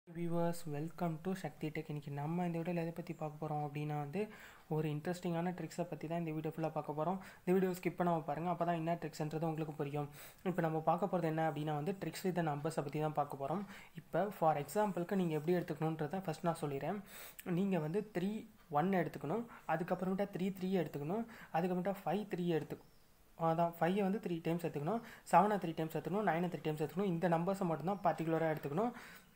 viewers welcome to Sakthi tech இன்னைக்கு நம்ம இந்த வீடியோவில் எதை பற்றி பார்க்க போகிறோம் அப்படின்னா வந்து ஒரு இன்ட்ரெஸ்டிங்கான ட்ரிக்ஸை பற்றி தான் இந்த வீடியோ ஃபுல்லாக பார்க்க போகிறோம் இந்த வீடியோ ஸ்கிப் பண்ணாமல் பாருங்கள் அப்போ தான் என்ன ட்ரிக்ஸ்ன்றது உங்களுக்கு புரியும் இப்போ நம்ம பார்க்க போகிறது என்ன அப்படின்னா வந்து ட்ரிக்ஸ் வித் நம்பர்ஸை பற்றி தான் பார்க்க போகிறோம் இப்போ ஃபார் எக்ஸாம்பிளுக்கு நீங்கள் எப்படி எடுத்துக்கணுன்றதை ஃபஸ்ட் நான் சொல்லிடுறேன் நீங்கள் வந்து த்ரீ ஒன் எடுத்துக்கணும் அதுக்கப்புறமேட்டா த்ரீ த்ரீ எடுத்துக்கணும் அதுக்கப்புறமேட்டா ஃபைவ் த்ரீ எடுத்துக்கணும் அதான் ஃபைவை வந்து த்ரீ டைம்ஸ் எடுத்துக்கணும் செவனை த்ரீ டைம்ஸ் எடுத்துக்கணும் நைனை த்ரீ டைம்ஸ் எடுத்துக்கணும் இந்த நம்பர்ஸை மட்டும்தான் பர்டிகுலராக எடுத்துக்கணும்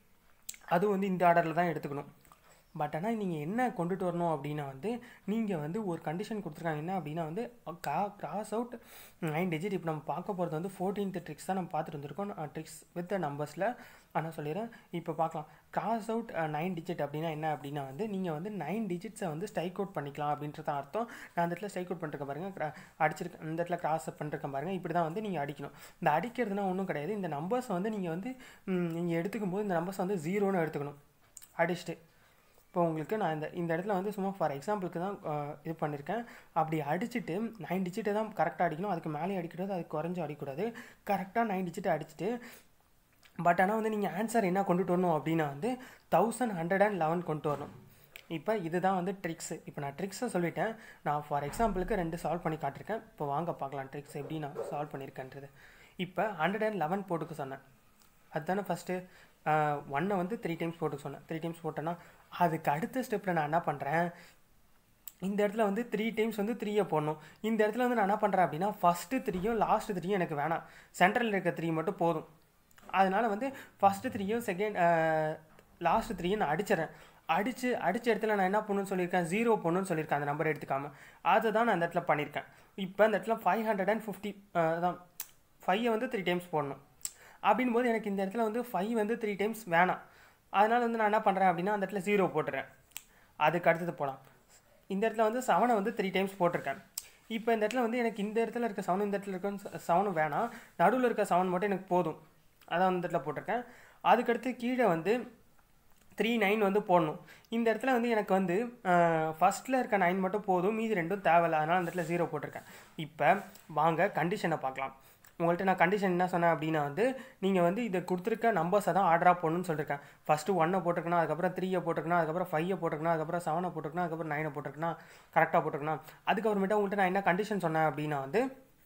அது வந்து இந்த ஆர்டரில் தான் எடுத்துக்கணும் பட் ஆனால் நீங்கள் என்ன கொண்டுட்டு வரணும் அப்படின்னா வந்து நீங்கள் வந்து ஒரு கண்டிஷன் கொடுத்துருக்காங்க என்ன அப்படின்னா வந்து கா கிராஸ் அவுட் நைன் டிஜிட் இப்போ நம்ம பார்க்க போகிறது வந்து ஃபோர்டீன்த் ட்ரிக்ஸ் தான் நம்ம பார்த்துட்டு வந்திருக்கோம் ட்ரிக்ஸ் வித் நம்பர்ஸில் ஆனால் சொல்லிடுறேன் இப்போ பார்க்கலாம் கிராஸ் அவுட் நைன் டிஜிட் அப்படின்னா என்ன அப்படின்னா வந்து நீங்கள் வந்து நைன் டிஜிட்ஸை வந்து ஸ்ட்ரைக் அவுட் பண்ணிக்கலாம் அப்படின்றத அர்த்தம் நான் அந்த இடத்துல ஸ்ட்ரைக் அவுட் பண்ணிருக்கேன் பாருங்கள் அடிச்சிருக்கேன் இந்த இடத்துல கிராஸ் பண்ணிருக்கேன் பாருங்கள் இப்படி தான் வந்து நீங்கள் அடிக்கணும் இந்த அடிக்கிறதுனா ஒன்றும் கிடையாது இந்த நம்பர்ஸை வந்து நீங்கள் வந்து நீங்கள் எடுத்துக்கும் போது இந்த நம்பர்ஸ் வந்து ஜீரோன்னு எடுத்துக்கணும் அடிச்சுட்டு இப்போ உங்களுக்கு நான் இந்த இந்த இடத்துல வந்து சும்மா ஃபார் எக்ஸாம்பிளுக்கு தான் இது பண்ணியிருக்கேன் அப்படி அடிச்சுட்டு நைன் டிஜிட்டை தான் கரெக்டாக அடிக்கணும் அதுக்கு மேலே அடிக்கூடாது அதுக்கு குறைஞ்சி அடிக்கூடாது கரெக்டாக நைன் டிஜிட்டை அடிச்சுட்டு பட் ஆனால் வந்து நீங்கள் ஆன்சர் என்ன கொண்டுட்டு வரணும் அப்படின்னா வந்து தௌசண்ட் ஹண்ட்ரட் அண்ட் லெவன் கொண்டு வரணும் இப்போ இதுதான் வந்து ட்ரிக்ஸு இப்போ நான் ட்ரிக்ஸை சொல்லிட்டேன் நான் ஃபார் எக்ஸாம்பிளுக்கு ரெண்டு சால்வ் பண்ணி காட்டிருக்கேன் இப்போ வாங்க பார்க்கலாம் ட்ரிக்ஸ் எப்படி நான் சால்வ் பண்ணியிருக்கேன்றது இப்போ ஹண்ட்ரட் அண்ட் லெவன் போட்டுக்க சொன்னேன் அதுதானே ஃபஸ்ட்டு ஒன்னை வந்து த்ரீ டைம்ஸ் போட்டுக்க சொன்னேன் த்ரீ டைம்ஸ் போட்டேன்னா அதுக்கு அடுத்த ஸ்டெப்பில் நான் என்ன பண்ணுறேன் இந்த இடத்துல வந்து த்ரீ டைம்ஸ் வந்து த்ரீயை போடணும் இந்த இடத்துல வந்து நான் என்ன பண்ணுறேன் அப்படின்னா ஃபஸ்ட்டு த்ரீயும் லாஸ்ட்டு த்ரீயும் எனக்கு வேணாம் சென்ட்ரலில் இருக்க த்ரீ மட்டும் போதும் அதனால் வந்து ஃபஸ்ட்டு த்ரீயும் செகண்ட் லாஸ்ட்டு த்ரீயும் நான் அடிச்சிடறேன் அடித்து அடித்த இடத்துல நான் என்ன பண்ணணும்னு சொல்லியிருக்கேன் ஜீரோ பண்ணணும்னு சொல்லியிருக்கேன் அந்த நம்பர் எடுத்துக்காமல் அதை தான் நான் அந்த இடத்துல பண்ணியிருக்கேன் இப்போ அந்த இடத்துல ஃபைவ் ஹண்ட்ரட் அண்ட் ஃபிஃப்டி தான் ஃபைவை வந்து த்ரீ டைம்ஸ் போடணும் அப்படின் போது எனக்கு இந்த இடத்துல வந்து ஃபைவ் வந்து த்ரீ டைம்ஸ் வேணாம் அதனால் வந்து நான் என்ன பண்ணுறேன் அப்படின்னா அந்த இடத்துல ஜீரோ போட்டுறேன் அதுக்கு அடுத்தது போகலாம் இந்த இடத்துல வந்து செவனை வந்து த்ரீ டைம்ஸ் போட்டிருக்கேன் இப்போ இந்த இடத்துல வந்து எனக்கு இந்த இடத்துல இருக்க செவன் இந்த இடத்துல இருக்க செவனும் வேணாம் நடுவில் இருக்க செவன் மட்டும் எனக்கு போதும் அதான் இந்த இடத்துல போட்டிருக்கேன் அதுக்கடுத்து கீழே வந்து த்ரீ நைன் வந்து போடணும் இந்த இடத்துல வந்து எனக்கு வந்து ஃபஸ்ட்டில் இருக்க நைன் மட்டும் போதும் மீதி ரெண்டும் தேவையில்ல அதனால் அந்த இடத்துல ஜீரோ போட்டிருக்கேன் இப்போ வாங்க கண்டிஷனை பார்க்கலாம் உங்கள்கிட்ட நான் கண்டிஷன் என்ன சொன்னேன் அப்படின்னா வந்து நீங்கள் வந்து இதை கொடுத்துருக்க நம்பர்ஸை தான் ஆர்டராக போடணும்னு சொல்லியிருக்கேன் ஃபஸ்ட்டு ஒன்னை போட்டிருக்கணும் அதுக்கப்புறம் த்ரீயை போட்டிருக்கணும் அதுக்கப்புறம் ஃபைவை போட்டிருக்கணும் அதுக்கப்புறம் செவனை போட்டிருக்கணும் அதுக்கப்புறம் நைனை போட்டிருக்கணும் கரெக்டாக போட்டிருக்கணும் அதுக்கப்புறமேட்டா உங்கள்கிட்ட நான் என்ன கண்டிஷன் சொன்னேன் அப்படின்னா வந்து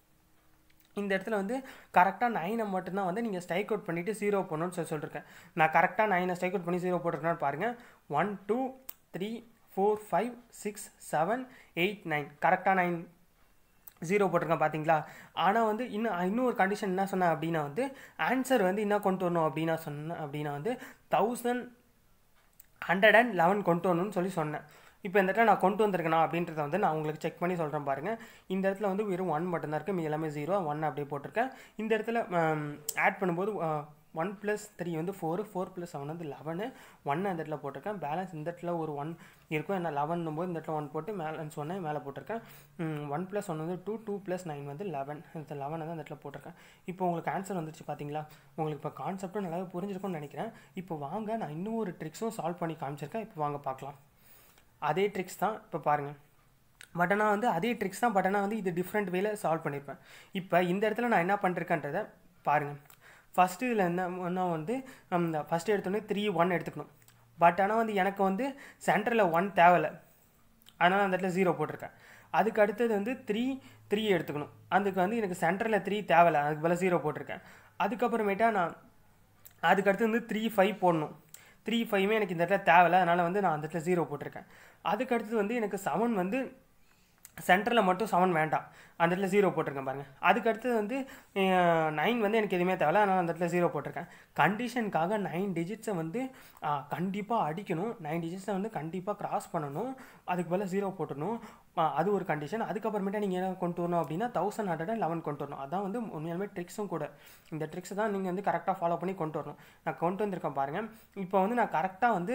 இந்த இடத்துல வந்து கரெக்டாக நைனை மட்டும்தான் வந்து நீங்கள் ஸ்ட்ரைக் அவுட் பண்ணிவிட்டு ஜீரோ பண்ணணும்னு சொல்லி சொல்லியிருக்கேன் நான் கரெக்டாக நைனை ஸ்ட்ரைக் அவுட் பண்ணி ஜீரோ போட்டிருக்கேன்னு பாருங்கள் one two three four five six seven eight nine கரெக்டாக நைன் ஜீரோ போட்டிருக்கேன் பார்த்தீங்களா ஆனால் வந்து இன்னும் இன்னும் ஒரு கண்டிஷன் என்ன சொன்னேன் அப்படின்னா வந்து ஆன்சர் வந்து என்ன கொண்டு வரணும் அப்படின்னா சொன்னேன் அப்படின்னா வந்து தௌசண்ட் ஹண்ட்ரட் அண்ட் லெவன் கொண்டு வரணும்னு சொல்லி சொன்னேன் இப்போ இந்த இடத்துல நான் கொண்டு வந்திருக்கேனா அப்படின்றத வந்து நான் உங்களுக்கு செக் பண்ணி சொல்கிறேன் பாருங்கள் இந்த இடத்துல வந்து வெறும் ஒன் மட்டும்தான் இருக்குது மீது எல்லாமே ஜீரோ ஒன் அப்படியே போட்டிருக்கேன் இந்த இடத்துல ஆட் பண்ணும்போது ஒன் ப்ளஸ் த்ரீ வந்து ஃபோரு ஃபோர் ப்ளஸ் செவன் வந்து லெவனு ஒன்று அந்த இடத்துல போட்டிருக்கேன் பேலன்ஸ் இந்த இடத்துல ஒரு ஒன் இருக்கும் என்ன லெவன் போது இந்த இடத்துல ஒன் போட்டு பேலன்ஸ் ஒன்று மேலே போட்டிருக்கேன் ஒன் ப்ளஸ் ஒன் வந்து டூ டூ ப்ளஸ் நைன் வந்து லெவன் இந்த லெவன் வந்து அந்த இடத்துல போட்டிருக்கேன் இப்போ உங்களுக்கு ஆன்சர் வந்துச்சு பார்த்தீங்களா உங்களுக்கு இப்போ கான்செப்ட்டும் நல்லாவே புரிஞ்சிருக்கும்னு நினைக்கிறேன் இப்போ வாங்க நான் இன்னும் ஒரு ட்ரிக்ஸும் சால்வ் பண்ணி காமிச்சிருக்கேன் இப்போ வாங்க பார்க்கலாம் அதே ட்ரிக்ஸ் தான் இப்போ பாருங்கள் பட் ஆனால் வந்து அதே ட்ரிக்ஸ் தான் பட் ஆனால் வந்து இது டிஃப்ரெண்ட் வேல சால்வ் பண்ணியிருப்பேன் இப்போ இந்த இடத்துல நான் என்ன பண்ணிருக்கேன்றதை பாருங்கள் ஃபஸ்ட்டு இதில் என்ன என்ன வந்து இந்த ஃபஸ்ட்டு எடுத்தோடனே த்ரீ ஒன் எடுத்துக்கணும் பட் ஆனால் வந்து எனக்கு வந்து சென்டரில் ஒன் தேவையில்லை அதனால் அந்த இடத்துல ஜீரோ போட்டிருக்கேன் அதுக்கு அடுத்தது வந்து த்ரீ த்ரீ எடுத்துக்கணும் அதுக்கு வந்து எனக்கு சென்டரில் த்ரீ தேவையில்லை அதுக்கு பதில் ஜீரோ போட்டிருக்கேன் அதுக்கப்புறமேட்டா நான் அதுக்கு அடுத்து வந்து த்ரீ ஃபைவ் போடணும் த்ரீ ஃபைவ்மே எனக்கு இந்த இடத்துல தேவையில்ல அதனால் வந்து நான் அந்த இடத்துல ஜீரோ போட்டிருக்கேன் அதுக்கு அடுத்தது வந்து எனக்கு செவன் வந்து சென்டரில் மட்டும் செவன் வேண்டாம் அந்த இடத்துல ஜீரோ போட்டிருக்கேன் பாருங்கள் அதுக்கு அடுத்தது வந்து நைன் வந்து எனக்கு எதுவுமே தேவையில்ல அதனால் அந்த இடத்துல ஜீரோ போட்டிருக்கேன் கண்டிஷனுக்காக நைன் டிஜிட்ஸை வந்து கண்டிப்பாக அடிக்கணும் நைன் டிஜிட்ஸை வந்து கண்டிப்பாக கிராஸ் பண்ணணும் அதுக்கு பதில் ஜீரோ போட்டணும் அது ஒரு கண்டிஷன் அதுக்கப்புறமேட்டா நீங்கள் என்ன கொண்டு வரணும் அப்படின்னா தௌசண்ட் ஹண்ட்ரட் அண்ட் லெவன் கொண்டு வரணும் அதான் வந்து உண்மையாலுமே ட்ரிக்ஸும் கூட இந்த ட்ரிக்ஸை தான் நீங்கள் வந்து கரெக்டாக ஃபாலோ பண்ணி கொண்டு வரணும் நான் கொண்டு வந்திருக்கேன் பாருங்கள் இப்போ வந்து நான் கரெக்டாக வந்து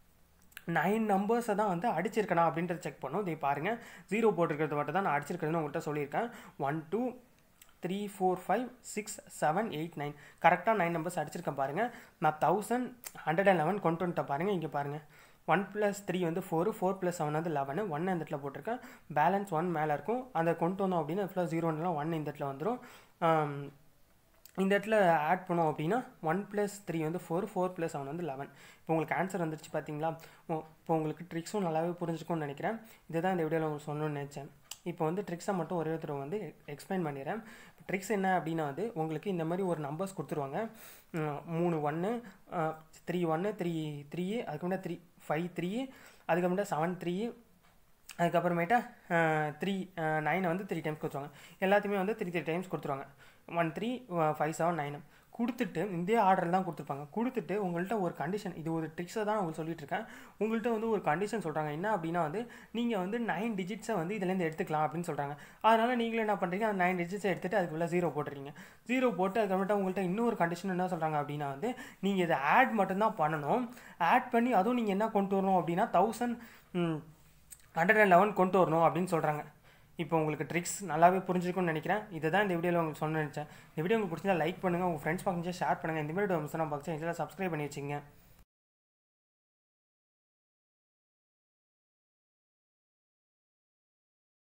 நைன் நம்பர்ஸை தான் வந்து அடிச்சிருக்கேனா அப்படின்றத செக் பண்ணும் இதை பாருங்கள் ஜீரோ போட்டிருக்கிறது மட்டும் தான் நான் அடிச்சிருக்கிறதுன்னு உங்கள்கிட்ட சொல்லியிருக்கேன் one two three four five six seven eight nine கரெக்டாக நைன் நம்பர்ஸ் அடிச்சிருக்கேன் பாருங்கள் நான் தௌசண்ட் ஹண்ட்ரட் அண்ட் லெவன் கொண்டு வந்துட்டேன் பாருங்கள் இங்கே பாருங்கள் ஒன் ப்ளஸ் த்ரீ வந்து ஃபோரு ஃபோர் ப்ளஸ் செவன் வந்து லெவனு ஒன் இந்த இடத்துல போட்டிருக்கேன் பேலன்ஸ் ஒன் மேலே இருக்கும் அதை கொண்டு வந்தோம் அப்படின்னா ஃபுல்லாக ஜீரோலாம் ஒன் இந்த இடத்துல வந்துடும் இந்த இடத்துல ஆட் பண்ணோம் அப்படின்னா ஒன் ப்ளஸ் த்ரீ வந்து ஃபோர் ஃபோர் ப்ளஸ் செவன் வந்து லெவன் இப்போ உங்களுக்கு ஆன்சர் வந்துருச்சு பார்த்தீங்களா ஓ, இப்போ உங்களுக்கு ட்ரிக்ஸும் நல்லாவே புரிஞ்சுக்கும்னு நினைக்கிறேன் இதுதான் இந்த வீடியோவில் உங்களுக்கு சொல்லணும்னு நினச்சேன் இப்போ வந்து ட்ரிக்ஸை மட்டும் ஒரே ஒருத்தர் வந்து எக்ஸ்பிளைன் பண்ணிடுறேன் ட்ரிக்ஸ் என்ன அப்படின்னா வந்து உங்களுக்கு இந்த மாதிரி ஒரு நம்பர்ஸ் கொடுத்துருவாங்க உம், மூணு ஒன்று த்ரீ ஒன்று த்ரீ த்ரீ அதுக்கப்புறம் த்ரீ ஃபைவ் த்ரீ அதுக்கப்புறமேட்டா செவன் த்ரீ அதுக்கப்புறமேட்டா த்ரீ நைனை வந்து த்ரீ டைம்ஸ் கொடுத்துருவாங்க எல்லாத்தையுமே வந்து த்ரீ த்ரீ டைம்ஸ் கொடுத்துருவாங்க one three five seven nine கொடுத்துட்டு இதே ஆர்டர் தான் கொடுத்துருப்பாங்க கொடுத்துட்டு உங்கள்கிட்ட ஒரு கண்டிஷன் இது ஒரு ட்ரிக்ஸை தான் உங்களுக்கு சொல்லிட்டு இருக்கேன் உங்கள்கிட்ட வந்து ஒரு கண்டிஷன் சொல்கிறாங்க என்ன அப்படின்னா வந்து நீங்கள் வந்து நைன் டிஜிட்ஸை வந்து இதுலேருந்து எடுத்துக்கலாம் அப்படின்னு சொல்கிறாங்க அதனால் நீங்களும் என்ன பண்ணுறீங்க அந்த நைன் டிஜிட்ஸை எடுத்துகிட்டு அதுக்குள்ளே ஜீரோ போட்டுறீங்க ஜீரோ போட்டு அதுக்கப்புறமேட்டா உங்கள்கிட்ட இன்னொரு கண்டிஷன் என்ன சொல்கிறாங்க அப்படின்னா வந்து நீங்கள் இதை ஆட் மட்டும்தான் பண்ணணும் ஆட் பண்ணி அதுவும் நீங்கள் என்ன கொண்டு வரணும் அப்படின்னா தௌசண்ட் ஹண்ட்ரட் அண்ட் லெவன் கொண்டு வரணும் அப்படின்னு சொல்கிறாங்க இப்போ உங்களுக்கு ட்ரிக்ஸ் நல்லாவே புரிஞ்சிருக்கும்னு நினைக்கிறேன் இதை தான் இந்த வீடியோவில் உங்களுக்கு சொன்ன நினச்சேன் இந்த வீடியோ உங்களுக்கு பிடிச்சா லைக் பண்ணுங்கள் உங்கள் ஃப்ரெண்ட்ஸ் பார்க்க ஷேர் பண்ணுங்கள் இந்த மாதிரி வீடியோ மிஸ் நான் பார்த்து சப்ஸ்கிரைப் பண்ணி வச்சுங்க